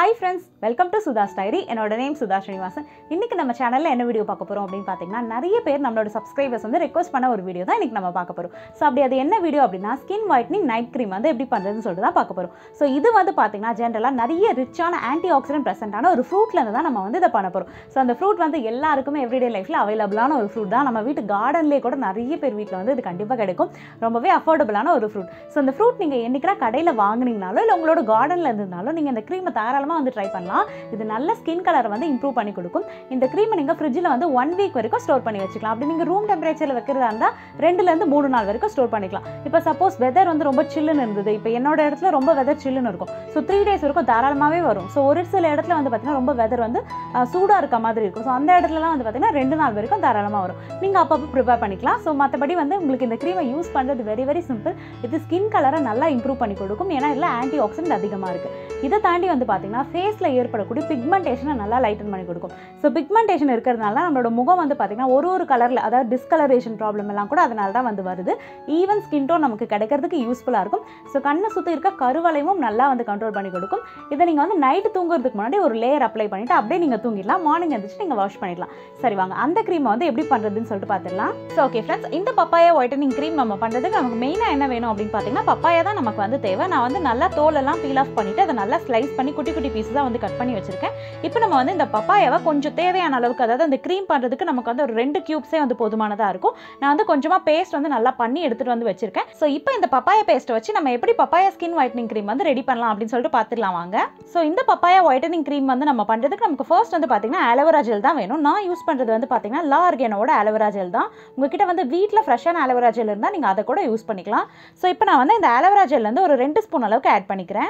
hi friends welcome to Sudha story என்னோட name Sudha Srinivasan இன்னைக்கு நம்ம சேனலில் என்ன வீடியோ பார்க்க போகிறோம் அப்படின்னு பார்த்தீங்கன்னா நிறைய பேர் நம்மளோட சப்ஸ்கிரைபர்ஸ் வந்து ரெக்வஸ்ட் பண்ண ஒரு வீடியோ தான் இன்னைக்கு நம்ம பார்க்க போகிறோம் ஸோ அப்படி அது என்ன வீடியோ அப்படின்னா ஸ்கின் ஒயிட்னிங் நைட் க்ரீம் வந்து எப்படி பண்ணுறதுன்னு சொல்லிட்டு தான் பார்க்க போகிறோம் ஸோ இது வந்து பார்த்தீங்கன்னா ஜென்ரலாக நிறைய ரிச்சான ஆன்டி ஆக்சிடென்ட் ப்ரெசென்ட்டான ஒரு ஃப்ரூட்லேருந்து தான் நம்ம வந்து இதை பண்ண போகிறோம் ஸோ அந்த ஃப்ரூட் வந்து எல்லாருக்குமே எவ்ரிடே லைஃப்பில் அவைலபிளான ஒரு ஃப்ரூட் தான் நம்ம வீட்டு கார்டன்லேயே கூட நிறைய பேர் வீட்டில் வந்து இது கண்டிப்பாக கிடைக்கும் ரொம்பவே அஃபோர்டபுளான ஒரு ஃப்ரூட் ஸோ இந்த ஃப்ரூட் நீங்கள் என்னைக்குனா கடையில் வாங்குனீங்கனாலோ இல்லை உங்களோட கார்டனில் இருந்ததுனாலும் நீங்கள் இந்த க்ரீமை தாராளமாக வந்து ட்ரை பண்ணலாம் இது நல்ல ஸ்கின் கலரை வந்து இம்ப்ரூவ் பண்ணி கொடுக்கும் இந்த க்ரீமை நீங்கள் ஃப்ரிட்ஜில் வந்து ஒன் வீக் வரைக்கும் ஸ்டோர் பண்ணி வச்சுக்கலாம் அப்படி நீங்கள் ரூம் டெம்பரேச்சரில் வைக்கிறதா இருந்தால் ரெண்டுலேருந்து மூணு நாள் வரைக்கும் ஸ்டோர் பண்ணிக்கலாம் இப்போ சப்போஸ் வெதர் வந்து ரொம்ப சில்லுன்னு இருந்தது இப்போ என்னோட இடத்துல ரொம்ப வெதர் சில்லுன்னு இருக்கும் ஸோ த்ரீ டேஸ் வரைக்கும் தாராளமாகவே வரும் ஸோ ஒரு சில இடத்துல வந்து பார்த்தீங்கன்னா ரொம்ப வெதர் வந்து சூடாக இருக்க மாதிரி இருக்கும் ஸோ அந்த இடத்துலலாம் வந்து பார்த்தீங்கன்னா ரெண்டு நாள் வரைக்கும் தாராளமாக வரும் நீங்கள் அப்பப்போ ப்ரிப்பேர் பண்ணிக்கலாம் ஸோ மற்றபடி வந்து உங்களுக்கு இந்த க்ரீமை யூஸ் பண்ணுறது வெரி வெரி சிம்பிள் இது ஸ்கின் கலரை நல்லா இம்ப்ரூவ் பண்ணி கொடுக்கும் ஏன்னா இதில் ஆன்டி ஆக்சிடென்ட் அதிகமாக இருக்குது இதை தாண்டி வந்து பார்த்தீங்கன்னா ஃபேஸில் ஏற்படக்கூடிய பிக்மெண்டேஷனை நல்லா லைட்டன் பண்ணி கொடுக்கும் ஸோ பிக்மெண்டேஷன் இருக்கிறதுனால நம்மளோட முகம் வந்து பார்த்தீங்கன்னா ஒரு ஒரு கலரில் அதாவது டிஸ்கலரேஷன் ப்ராப்ளம் எல்லாம் கூட அதனால தான் வந்து வருது ஈவன் ஸ்கின் டோன் நமக்கு கிடைக்கிறதுக்கு யூஸ்ஃபுல்லாக இருக்கும் ஸோ கண்ணை சுற்றி இருக்க கருவளையும் நல்லா வந்து கண்ட்ரோல் பண்ணி கொடுக்கும் இதை நீங்கள் வந்து நைட்டு தூங்குறதுக்கு முன்னாடி ஒரு லேயர் அப்ளை பண்ணிவிட்டு அப்படியே நீங்கள் தூங்கிடலாம் மார்னிங் எழுந்திரிச்சு நீங்கள் வாஷ் பண்ணிடலாம் சரி வாங்க அந்த க்ரீமை வந்து எப்படி பண்ணுறதுன்னு சொல்லிட்டு பார்த்துடலாம் ஸோ ஓகே ஃப்ரெண்ட்ஸ் இந்த பப்பாயா ஒயிட்டனிங் க்ரீம் நம்ம பண்ணுறதுக்கு நமக்கு மெயினாக என்ன வேணும் அப்படின்னு பார்த்தீங்கன்னா பப்பாயா தான் நமக்கு வந்து தேவை நான் வந்து நல்லா தோலெல்லாம் பீல் ஆஃப் பண்ணிவிட்டு அதை நல்லா ஸ்லைஸ் பண்ணி குட்டி குட்டி பீஸஸாக வந்து கட் பண்ணி வச்சிருக்கேன் இப்போ நம்ம வந்து இந்த பப்பாயாவை கொஞ்சம் தேவையான அளவுக்கு அதாவது அந்த க்ரீம் பண்ணுறதுக்கு நமக்கு வந்து ஒரு ரெண்டு க்யூப்ஸே வந்து போதுமானதாக இருக்கும் நான் வந்து கொஞ்சமாக பேஸ்ட் வந்து நல்லா பண்ணி எடுத்துகிட்டு வந்து வச்சிருக்கேன் ஸோ இப்போ இந்த பப்பாயா பேஸ்ட்டை வச்சு நம்ம எப்படி பப்பாயா ஸ்கின் ஒயிட்னிங் க்ரீம் வந்து ரெடி பண்ணலாம் அப்படின்னு சொல்லிட்டு பார்த்துக்கலாம் வாங்க ஸோ இந்த பப்பாயா ஒயிட்டனிங் க்ரீம் வந்து நம்ம பண்ணுறதுக்கு நமக்கு ஃபர்ஸ்ட் வந்து பார்த்தீங்கன்னா ஆலோவேரா ஜெல் தான் வேணும் நான் யூஸ் பண்ணுறது வந்து பார்த்தீங்கன்னா லா ஆர்கேனோட ஆலோவேரா ஜெல் தான் உங்ககிட்ட வந்து வீட்டில் ஃப்ரெஷ்ஷான ஆலோவேரா ஜெல் இருந்தால் நீங்கள் அதை கூட யூஸ் பண்ணிக்கலாம் ஸோ இப்போ நான் வந்து இந்த ஆலோவேரா ஜெல் வந்து ஒரு ரெண்டு ஸ்பூன் அளவுக்கு ஆட் பண்ணிக்கிறேன்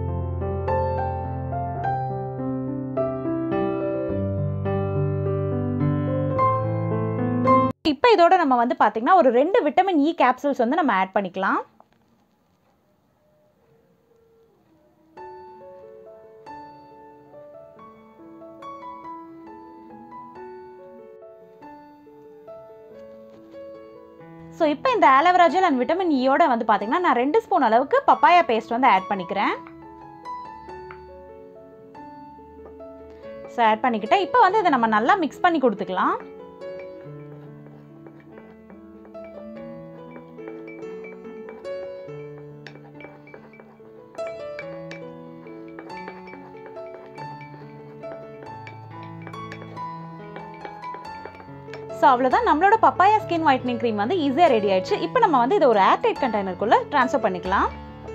இப்போ இதோட நம்ம வந்து பார்த்தீங்கன்னா ஒரு ரெண்டு விட்டமின் இ கேப்சூல்ஸ் வந்து நம்ம ஆட் பண்ணிக்கலாம் ஸோ இப்போ இந்த ஆலோவேரா ஜெல் அண்ட் விட்டமின் இயோட வந்து பார்த்தீங்கன்னா நான் ரெண்டு ஸ்பூன் அளவுக்கு பப்பாயா பேஸ்ட் வந்து ஆட் பண்ணிக்கிறேன் ஸோ ஆட் பண்ணிக்கிட்டேன் இப்போ வந்து இதை நம்ம நல்லா மிக்ஸ் பண்ணி கொடுத்துக்கலாம் ஸோ அவ்வளோதான் நம்மளோட பப்பாயா ஸ்கின் ஒயிட்னிங் க்ரீம் வந்து ஈஸியாக ரெடி ஆயிடுச்சு இப்போ நம்ம வந்து இதை ஒரு ஏர்டைட் கண்டெய்னருக்குள்ளே ட்ரான்ஸ்ஃபர் பண்ணிக்கலாம்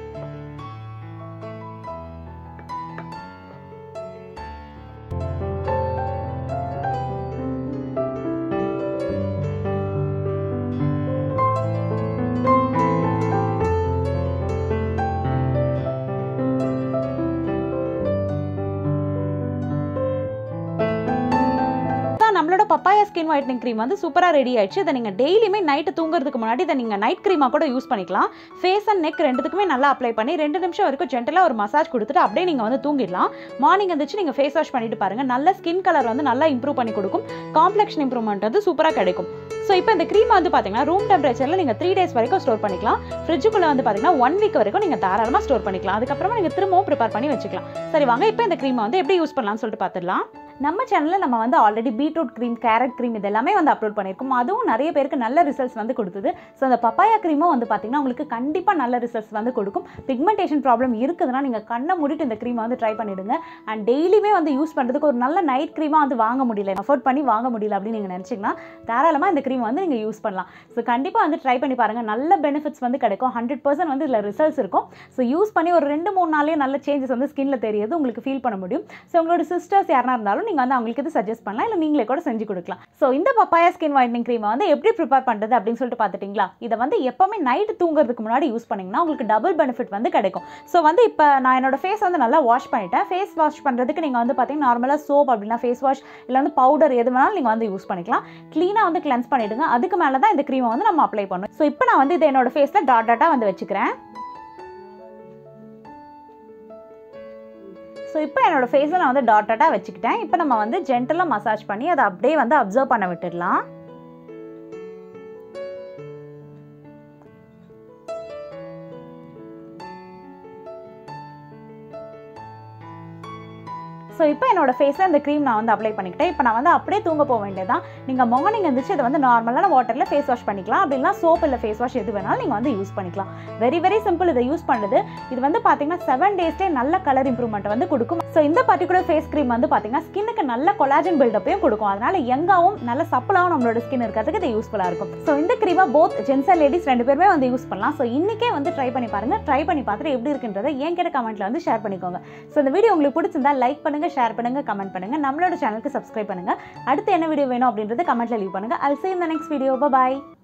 நம்மளோட பப்பாயா ஸ்கின் ஒயிட்னிங் க்ரீம் வந்து சூப்பராக ரெடி ஆயிடுச்சு இதை நீங்கள் டெய்லியுமே நைட்டு தூங்குறதுக்கு முன்னாடி இதை நீங்கள் நைட் க்ரீமாக கூட யூஸ் பண்ணிக்கலாம் ஃபேஸ் அண்ட் நெக் ரெண்டுத்துக்குமே நல்லா அப்ளை பண்ணி ரெண்டு நிமிஷம் வரைக்கும் ஜென்டலாக ஒரு மசாஜ் கொடுத்துட்டு அப்படியே நீங்கள் வந்து தூங்கிடலாம் மார்னிங் வந்துச்சு நீங்கள் ஃபேஸ் வாஷ் பண்ணிட்டு பாருங்கள் நல்ல ஸ்கின் கலர் வந்து நல்லா இம்ப்ரூவ் பண்ணி கொடுக்கும் காம்ப்ளெக்ஷன் இம்ப்ரூவ்மெண்ட் வந்து சூப்பராக கிடைக்கும் ஸோ இப்போ இந்த க்ரீம் வந்து பார்த்தீங்கன்னா ரூம் டெம்பரேச்சரில் நீங்கள் த்ரீ டேஸ் வரைக்கும் ஸ்டோர் பண்ணிக்கலாம் ஃப்ரிட்ஜுக்குள்ளே வந்து பார்த்தீங்கன்னா ஒன் வீக் வரைக்கும் நீங்கள் தாராளமாக ஸ்டோர் பண்ணிக்கலாம் அதுக்கப்புறமா நீங்கள் திரும்பவும் ப்ரிப்பேர் பண்ணி வச்சுக்கலாம் சரி வாங்க இப்போ இந்த க்ரீமை வந்து எப்படி யூஸ் பண்ணலாம்னு சொல்லிட்டு பார்த்துடலாம் நம்ம சேனலில் நம்ம வந்து already beetroot cream carrot cream இது எல்லாமே வந்து அப்லோட் பண்ணியிருக்கோம் அதுவும் நிறைய பேருக்கு நல்ல ரிசல்ட்ஸ் வந்து கொடுத்தது ஸோ அந்த பப்பாயா க்ரீமும் வந்து பார்த்தீங்கன்னா உங்களுக்கு கண்டிப்பாக நல்ல ரிசல்ட்ஸ் வந்து கொடுக்கும் பிக்மெண்டேஷன் ப்ராப்ளம் இருக்குதுன்னா நீங்கள் கண்ணை மூடிட்டு இந்த க்ரீமை வந்து ட்ரை பண்ணிவிடுங்க அண்ட் டெய்லியுமே வந்து யூஸ் பண்ணுறதுக்கு ஒரு நல்ல நைட் க்ரீமாக வந்து வாங்க முடியல அஃபோர்ட் பண்ணி வாங்க முடியல அப்படின்னு நீங்கள் நினச்சிங்கன்னா தாராளமாக இந்த க்ரீம் வந்து நீங்கள் யூஸ் பண்ணலாம் ஸோ கண்டிப்பாக வந்து ட்ரை பண்ணி பாருங்கள் நல்ல பெனிஃபிட்ஸ் வந்து கிடைக்கும் ஹண்ட்ரட் பர்சன்ட் வந்து இதில் ரிசல்ட்ஸ் இருக்கும் ஸோ யூஸ் பண்ணி ஒரு ரெண்டு மூணு நாளே நல்ல சேஞ்சஸ் வந்து ஸ்கின்ல தெரியுது உங்களுக்கு ஃபீல் பண்ண முடியும் ஸோ உங்களோட சிஸ்டர்ஸ் யாரா இருந்தாலும் நீங்கள் வந்து அவங்களுக்கு இது சஜஸ்ட் பண்ணலாம் இல்லை நீங்களே கூட செஞ்சு கொடுக்கலாம் ஸோ இந்த பப்பாயா ஸ்கின் ஒயிட்னிங் க்ரீமை வந்து எப்படி ப்ரிப்பேர் பண்ணுறது அப்படின்னு சொல்லிட்டு பார்த்துட்டிங்களா இதை வந்து எப்போவுமே நைட்டு தூங்குறதுக்கு முன்னாடி யூஸ் பண்ணிங்கன்னா உங்களுக்கு டபுள் பெனிஃபிட் வந்து கிடைக்கும் ஸோ வந்து இப்போ நான் என்னோட ஃபேஸ் வந்து நல்லா வாஷ் பண்ணிட்டேன் ஃபேஸ் வாஷ் பண்ணுறதுக்கு நீங்கள் வந்து பார்த்தீங்கன்னா நார்மலாக சோப் அப்படின்னா ஃபேஸ் வாஷ் இல்லை வந்து பவுடர் எது வேணாலும் நீங்கள் வந்து யூஸ் பண்ணிக்கலாம் க்ளீனாக வந்து கிளென்ஸ் பண்ணிவிடுங்க அதுக்கு மேலே தான் இந்த க்ரீமை வந்து நம்ம அப்ளை பண்ணணும் ஸோ இப்போ நான் வந்து இதை என்னோட ஃபேஸில் டாட் டாட்டாக வந்து வச்சுக்கிறேன் ஸோ இப்போ என்னோட ஃபேஸில் நான் வந்து டாட் டாட்டாக வச்சுக்கிட்டேன் இப்போ நம்ம வந்து ஜென்டலாக மசாஜ் பண்ணி அதை அப்படியே வந்து அப்சர்வ் பண்ண விட்டுடலாம் ஸோ இப்போ என்னோட ஃபேஸில் இந்த க்ரீம் நான் வந்து அப்ளை பண்ணிக்கிட்டேன் இப்போ நான் வந்து அப்படியே தூங்க போக வேண்டியதான் நீங்கள் மார்னிங் இருந்துச்சு இதை வந்து நார்மலான வாட்டரில் ஃபேஸ் வாஷ் பண்ணிக்கலாம் அப்படின்னா சோப் இல்லை ஃபேஸ் வாஷ் எது வேணாலும் நீங்கள் வந்து யூஸ் பண்ணிக்கலாம் வெரி வெரி சிம்பிள் இதை யூஸ் பண்ணுறது இது வந்து பார்த்தீங்கன்னா செவன் டேஸ்லேயே நல்ல கலர் இம்ப்ரூவ்மெண்ட் வந்து கொடுக்கும் ஸோ இந்த பர்டிகுலர் ஃபேஸ் க்ரீம் வந்து பார்த்தீங்கன்னா ஸ்கின்னுக்கு நல்ல கொலாஜன் பில்டப்பையும் கொடுக்கும் அதனால யங்காவும் நல்ல சப்பலாகவும் நம்மளோட ஸ்கின் இருக்கிறதுக்கு இது யூஸ்ஃபுல்லாக இருக்கும் ஸோ இந்த க்ரீமை போத் ஜென்ஸ் அண்ட் லேடிஸ் ரெண்டு பேருமே வந்து யூஸ் பண்ணலாம் ஸோ இன்றைக்கே வந்து ட்ரை பண்ணி பாருங்க ட்ரை பண்ணி பார்த்துட்டு எப்படி இருக்குன்றதை என் கிட்ட கமெண்ட்ல வந்து ஷேர் பண்ணிக்கோங்க ஸோ இந்த வீடியோ உங்களுக்கு பிடிச்சிருந்தா லைக் பண்ணுங்க ஷேர் பண்ணுங்க கமெண்ட் பண்ணுங்க நம்மளோட சேனலுக்கு சப்ஸ்கிரைப் பண்ணுங்க அடுத்து என்ன வீடியோ வேணும் அப்படின்றது கமெண்ட்ல லீவ் பண்ணுங்க அல் see you in the next video bye bye